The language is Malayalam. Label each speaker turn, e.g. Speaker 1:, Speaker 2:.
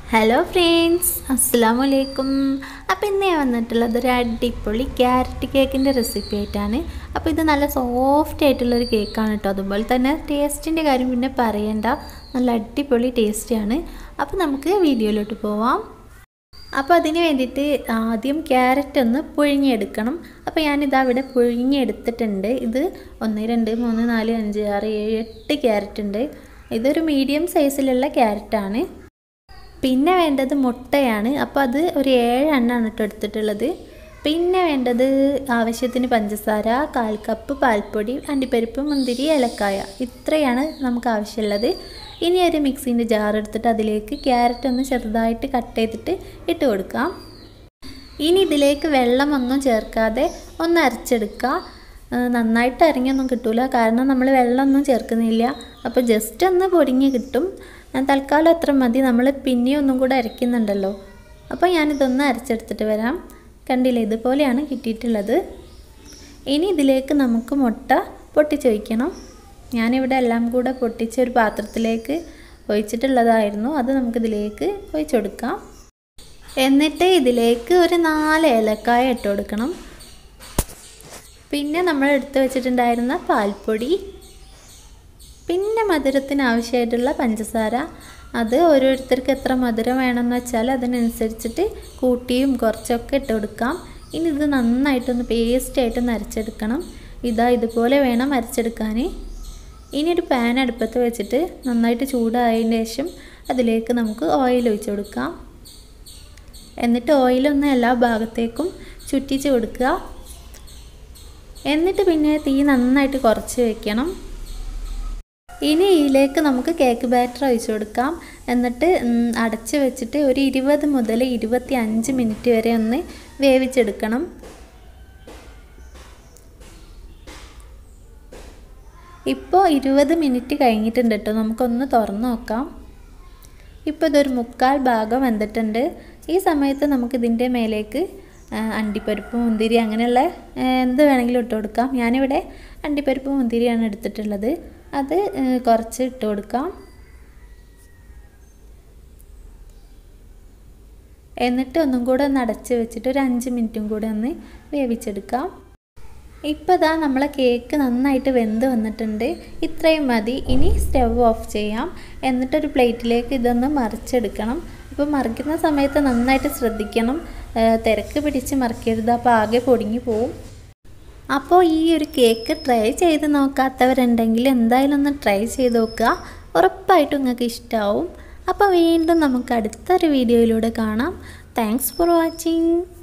Speaker 1: ഹലോ ഫ്രണ്ട്സ് അസ്സാം വലൈക്കും അപ്പോൾ ഇന്ന് ഞാൻ വന്നിട്ടുള്ളത് ഒരു അടിപൊളി ക്യാരറ്റ് കേക്കിൻ്റെ റെസിപ്പി ആയിട്ടാണ് അപ്പോൾ ഇത് നല്ല സോഫ്റ്റ് ആയിട്ടുള്ളൊരു കേക്കാണ് കേട്ടോ അതുപോലെ തന്നെ ടേസ്റ്റിൻ്റെ കാര്യം പിന്നെ പറയണ്ട നല്ല അടിപൊളി ടേസ്റ്റിയാണ് അപ്പോൾ നമുക്ക് വീഡിയോയിലോട്ട് പോവാം അപ്പോൾ അതിന് വേണ്ടിയിട്ട് ആദ്യം ക്യാരറ്റ് ഒന്ന് പുഴുങ്ങിയെടുക്കണം അപ്പോൾ ഞാനിതാ ഇവിടെ പുഴുങ്ങിയെടുത്തിട്ടുണ്ട് ഇത് ഒന്ന് രണ്ട് മൂന്ന് നാല് അഞ്ച് ആറ് ഏഴ് എട്ട് ക്യാരറ്റ് ഉണ്ട് ഇതൊരു മീഡിയം സൈസിലുള്ള ക്യാരറ്റാണ് പിന്നെ വേണ്ടത് മുട്ടയാണ് അപ്പോൾ അത് ഒരു ഏഴെണ്ണമാണ് കേട്ടോ എടുത്തിട്ടുള്ളത് പിന്നെ വേണ്ടത് ആവശ്യത്തിന് പഞ്ചസാര കാൽ കപ്പ് പാൽപ്പൊടി അണ്ടിപ്പരിപ്പ് മുന്തിരി ഏലക്കായ ഇത്രയാണ് നമുക്ക് ആവശ്യമുള്ളത് ഇനി ഒരു മിക്സിൻ്റെ ജാർ എടുത്തിട്ട് അതിലേക്ക് ക്യാരറ്റ് ഒന്ന് ചെറുതായിട്ട് കട്ട് ചെയ്തിട്ട് ഇട്ട് കൊടുക്കാം ഇനി ഇതിലേക്ക് വെള്ളമൊന്നും ചേർക്കാതെ ഒന്ന് അരച്ചെടുക്കുക നന്നായിട്ട് അരങ്ങിയൊന്നും കിട്ടില്ല കാരണം നമ്മൾ വെള്ളമൊന്നും ചേർക്കുന്നില്ല അപ്പോൾ ജസ്റ്റ് ഒന്ന് പൊടിഞ്ഞ് കിട്ടും തൽക്കാലം അത്ര മതി നമ്മൾ പിന്നെയും ഒന്നും കൂടെ അരയ്ക്കുന്നുണ്ടല്ലോ അപ്പോൾ ഞാനിതൊന്ന് അരച്ചെടുത്തിട്ട് വരാം കണ്ടില്ലേ ഇതുപോലെയാണ് കിട്ടിയിട്ടുള്ളത് ഇനി ഇതിലേക്ക് നമുക്ക് മുട്ട പൊട്ടിച്ച് വയ്ക്കണം ഞാനിവിടെ എല്ലാം കൂടെ പൊട്ടിച്ച് ഒരു പാത്രത്തിലേക്ക് ഒഴിച്ചിട്ടുള്ളതായിരുന്നു അത് നമുക്കിതിലേക്ക് ഒഴിച്ചു കൊടുക്കാം എന്നിട്ട് ഇതിലേക്ക് ഒരു നാല് ഏലക്കായ ഇട്ട് കൊടുക്കണം പിന്നെ നമ്മൾ എടുത്ത് വെച്ചിട്ടുണ്ടായിരുന്ന പാൽപ്പൊടി പിന്നെ മധുരത്തിന് ആവശ്യമായിട്ടുള്ള പഞ്ചസാര അത് ഓരോരുത്തർക്ക് എത്ര മധുരം വേണമെന്ന് വെച്ചാൽ അതിനനുസരിച്ചിട്ട് കൂട്ടിയും കുറച്ചൊക്കെ ഇട്ട് കൊടുക്കാം ഇനി ഇത് നന്നായിട്ടൊന്ന് പേസ്റ്റായിട്ടൊന്ന് അരച്ചെടുക്കണം ഇതാ ഇതുപോലെ വേണം അരച്ചെടുക്കാൻ ഇനി ഒരു പാൻ അടുപ്പത്ത് വെച്ചിട്ട് നന്നായിട്ട് ചൂടായതിന് ശേഷം അതിലേക്ക് നമുക്ക് ഓയിൽ ഒഴിച്ച് കൊടുക്കാം എന്നിട്ട് ഓയിലൊന്ന് എല്ലാ ഭാഗത്തേക്കും ചുറ്റിച്ച് കൊടുക്കുക എന്നിട്ട് പിന്നെ തീ നന്നായിട്ട് കുറച്ച് വെക്കണം ഇനി ഇതിലേക്ക് നമുക്ക് കേക്ക് ബാറ്റർ ഒഴിച്ചു കൊടുക്കാം എന്നിട്ട് അടച്ച് വെച്ചിട്ട് ഒരു ഇരുപത് മുതൽ ഇരുപത്തി അഞ്ച് മിനിറ്റ് വരെ ഒന്ന് വേവിച്ചെടുക്കണം ഇപ്പോൾ ഇരുപത് മിനിറ്റ് കഴിഞ്ഞിട്ടുണ്ട് കേട്ടോ നമുക്കൊന്ന് തുറന്ന് നോക്കാം ഇപ്പോൾ ഇതൊരു മുക്കാൽ ഭാഗം വെന്തിട്ടുണ്ട് ഈ സമയത്ത് നമുക്കിതിൻ്റെ മേലേക്ക് അണ്ടിപ്പരിപ്പ് മുന്തിരി അങ്ങനെയുള്ള എന്ത് വേണമെങ്കിലും ഇട്ട് കൊടുക്കാം ഞാനിവിടെ അണ്ടിപ്പരിപ്പ് മുന്തിരിയാണ് എടുത്തിട്ടുള്ളത് അത് കുറച്ച് ഇട്ട് കൊടുക്കാം എന്നിട്ട് ഒന്നും കൂടെ ഒന്ന് അടച്ച് വെച്ചിട്ട് ഒരു അഞ്ച് മിനിറ്റും കൂടെ ഒന്ന് വേവിച്ചെടുക്കാം ഇപ്പോൾ ഇതാ നമ്മളെ കേക്ക് നന്നായിട്ട് വെന്ത് വന്നിട്ടുണ്ട് ഇത്രയും മതി ഇനി സ്റ്റവ് ഓഫ് ചെയ്യാം എന്നിട്ടൊരു പ്ലേറ്റിലേക്ക് ഇതൊന്ന് മറിച്ചെടുക്കണം അപ്പോൾ മറിക്കുന്ന സമയത്ത് നന്നായിട്ട് ശ്രദ്ധിക്കണം തിരക്ക് പിടിച്ച് മറിക്കരുത് അപ്പോൾ ആകെ പൊടിഞ്ഞു പോവും അപ്പോൾ ഈ ഒരു കേക്ക് ട്രൈ ചെയ്ത് നോക്കാത്തവരുണ്ടെങ്കിൽ എന്തായാലും ഒന്ന് ട്രൈ ചെയ്ത് നോക്കുക ഉറപ്പായിട്ടും നിങ്ങൾക്ക് ഇഷ്ടമാവും അപ്പോൾ വീണ്ടും നമുക്ക് അടുത്തൊരു വീഡിയോയിലൂടെ കാണാം താങ്ക്സ് ഫോർ വാച്ചിങ്